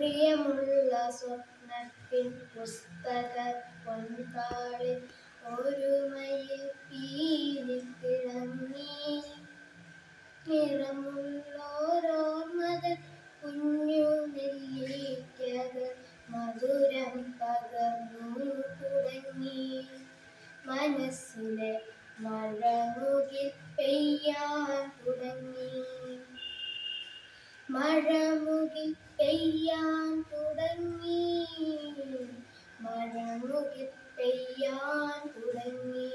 പ്രിയമുള്ള സ്വപ്നത്തിൻ പുസ്തക പൊൻതാളിൽ ഒരു മയിൽ പീലി തിളങ്ങി നിറമുള്ളോരോർമ്മകൾ കുഞ്ഞു നെല്ലിക്കകൾ മധുരം പകർന്നു തുടങ്ങി മനസ്സിലെ മഴമുകിൽ പെയ്യാൻ തുടങ്ങി മഴമുകിൽ പെയ്യാൻ തുടങ്ങി മഴമുകിൽ പെയ്യാൻ തുടങ്ങി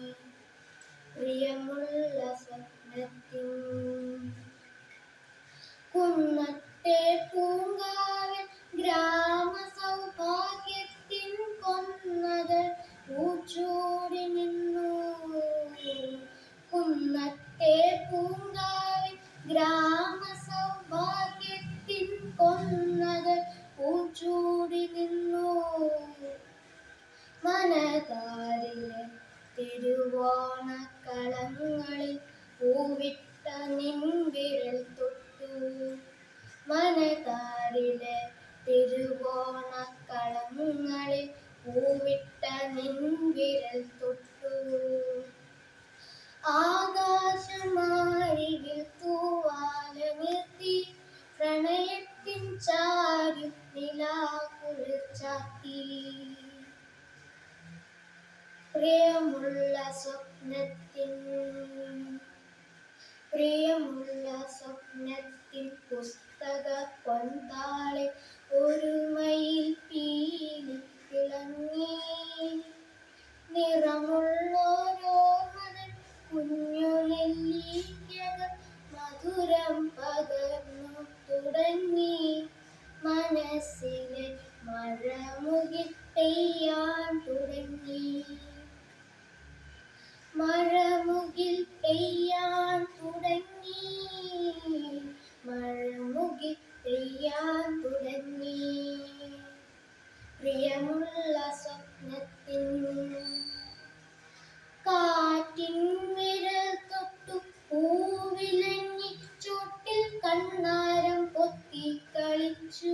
പ്രിയമുള്ള സ്വപ്നത്തിൻ കുന്നത്തെ പൂങ്കാവൻ ഗ്രാമ സൗഭാഗ്യത്തിൻ കൊന്നത് പൂച്ചൂടി നിന്നു കുന്നത്തെ പൂങ്കാവൻ ഗ്രാമ സൗഭാഗ്യത്തിൻ കൊന്നത് പൂച്ചൂടി നിന്നു മനതാരിലെ തിരുവോണക്കളങ്ങളിൽ പൂവിട്ട നിൻവിരൽ തൊട്ടു മനതാരിലെ തിരുവോണക്കളങ്ങളിൽ പൂവിട്ട നിൻവിരൽ തൊട്ടു ആകാശമാരികിൽ തൂവാല നിർത്തി പ്രണയത്തിൻ ചാരി നിലാകുളിച്ചാത്തി പ്രിയമുള്ള സ്വപ്നത്തിൻ പ്രിയമുള്ള സ്വപ്നത്തിൻ പുസ്തക പൊൻതാളിൽ ഒരു മയിൽ പീലി തിളങ്ങി നിറമുള്ളോരോർമ്മകൾ കുഞ്ഞു നെല്ലിക്കകൾ മധുരം പകർന്നു തുടങ്ങി മനസ്സിലെ മഴമുകിൽ പെയ്യാൻ തുടങ്ങി മഴമുകിൽ പെയ്യാൻ തുടങ്ങി മഴമുകിൽ പെയ്യാൻ തുടങ്ങി പ്രിയമുള്ള സ്വപ്നത്തിൻ കാറ്റിൻ വിരൽ തൊട്ടു പൂവിലങ്ങി ചുട്ടിൽ കണ്ണാരം പൊത്തി കളിച്ചു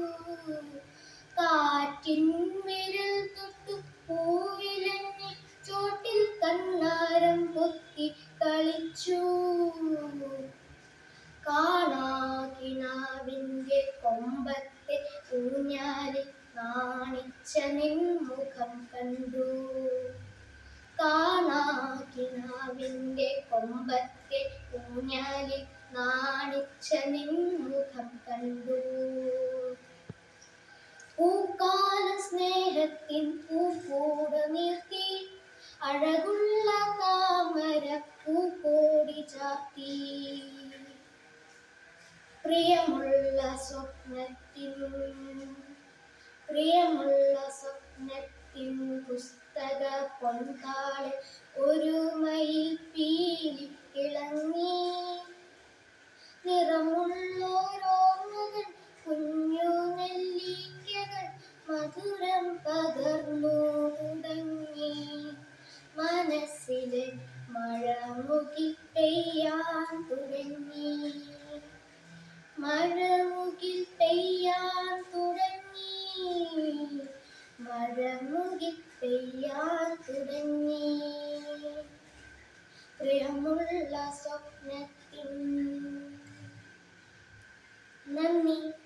കാറ്റിൻ വിരൽ തൊട്ടു പൂവിലങ്ങി ചോട്ടിൽ കണ്ണാരം പൊത്തി കളിച്ചു കാണാകിനാവിൻ്റെ കൊമ്പത്തെ ഊഞ്ഞാലിൽ നാണിച്ച നിൻമുഖം കണ്ടു കാണാകിനാവിൻ്റെ കൊമ്പത്തെ ഊഞ്ഞാലിൽ നാണിച്ച നിൻമുഖം കണ്ടു പൂക്കാല സ്നേഹത്തിൻ പൂക്കൂട് നിർത്തി അഴകുള്ള താമര പൂക്കോടി ചാത്തി പ്രിയമുള്ള സ്വപ്നത്തിൻ പ്രിയമുള്ള സ്വപ്നത്തിൻ പുസ്തക പൊൻകാളിൽ ഒരു മയിൽ പീലി കിളങ്ങി നിറമുള്ളോരോർമ്മകൾ കുഞ്ഞു നെല്ലിക്കകൾ മധുരം പകർന്നു തുടങ്ങി മനസ്സിലെ മഴമുകിൽ പെയ്യാൻ തുടങ്ങി മഴമുകിൽ പെയ്യാൻ തുടങ്ങി മഴമുകിൽ പെയ്യാൻ തുടങ്ങി പ്രിയമുള്ള സ്വപ്നത്തിൻ നന്ദി